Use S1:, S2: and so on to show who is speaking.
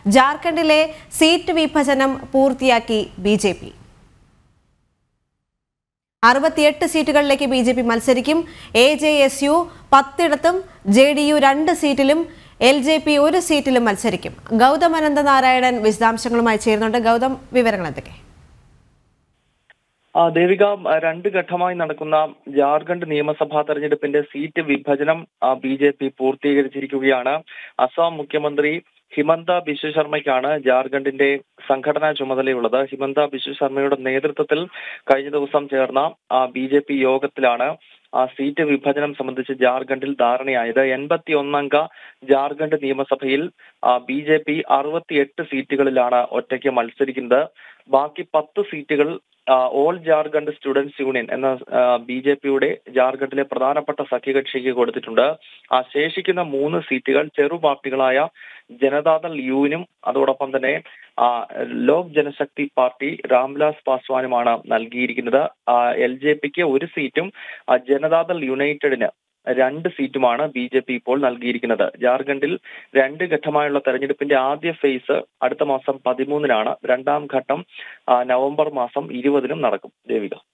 S1: ജാർഖണ്ഡിലെ സീറ്റ് വിഭജനം പൂർത്തിയാക്കി ബി ജെ പി അറുപത്തിയെട്ട് സീറ്റുകളിലേക്ക് ബി ജെ പി മത്സരിക്കും എ ജെ എസ് യു പത്തിടത്തും ജെ ഡി യു രണ്ട് സീറ്റിലും എൽ ജെ പി ഒരു സീറ്റിലും മത്സരിക്കും ഗൗതം അനന്തനാരായണൻ വിശദാംശങ്ങളുമായി ചേരുന്നുണ്ട് ഗൗതം വിവരങ്ങൾ എന്തൊക്കെ
S2: ആ ദേവിക ആ, രണ്ട് ഘട്ടമായി നടക്കുന്ന ജാർഖണ്ഡ് നിയമസഭാ തെരഞ്ഞെടുപ്പിന്റെ സീറ്റ് വിഭജനം ബി ജെ പി പൂർത്തീകരിച്ചിരിക്കുകയാണ് അസം മുഖ്യമന്ത്രി ഹിമന്ത ബിശ്വ ശർമ്മയ്ക്കാണ് ജാർഖണ്ഡിന്റെ സംഘടനാ ചുമതലയുള്ളത് ഹിമന്ത ബിശ്വ ശർമ്മയുടെ നേതൃത്വത്തിൽ കഴിഞ്ഞ ദിവസം ചേർന്ന ബി ജെ പി യോഗത്തിലാണ് ആ സീറ്റ് വിഭജനം സംബന്ധിച്ച് ജാർഖണ്ഡിൽ ധാരണയായത് എൺപത്തി ഒന്നംഗ ജാർഖണ്ഡ് നിയമസഭയിൽ ബി ജെ പി അറുപത്തിയെട്ട് സീറ്റുകളിലാണ് ഒറ്റയ്ക്ക് മത്സരിക്കുന്നത് ബാക്കി പത്ത് സീറ്റുകൾ ആ, ഓൾ ജാർഖണ്ഡ് സ്റ്റുഡൻസ് യൂണിയൻ എന്ന ബി ജെ പിയുടെ ജാർഖണ്ഡിലെ പ്രധാനപ്പെട്ട സഖ്യകക്ഷിക്ക് കൊടുത്തിട്ടുണ്ട് ആ ശേഷിക്കുന്ന മൂന്ന് സീറ്റുകൾ ചെറു പാർട്ടികളായ ജനതാദൾ യുവിനും അതോടൊപ്പം തന്നെ ആ, ലോക് ജനശക്തി പാർട്ടി രാംവിലാസ് പാസ്വാനുമാണ് നൽകിയിരിക്കുന്നത് എൽ ജെ പിക്ക് ഒരു സീറ്റും ആ, ജനതാദൾ യുണൈറ്റഡിന് രണ്ട് സീറ്റുമാണ് ബി ജെ പി ഇപ്പോൾ നൽകിയിരിക്കുന്നത് ജാർഖണ്ഡിൽ രണ്ട് ഘട്ടമായുള്ള തെരഞ്ഞെടുപ്പിന്റെ ആദ്യ ഫേസ് അടുത്ത മാസം പതിമൂന്നിനാണ് രണ്ടാം ഘട്ടം ആ, നവംബർ മാസം ഇരുപതിനും നടക്കും ദേവിക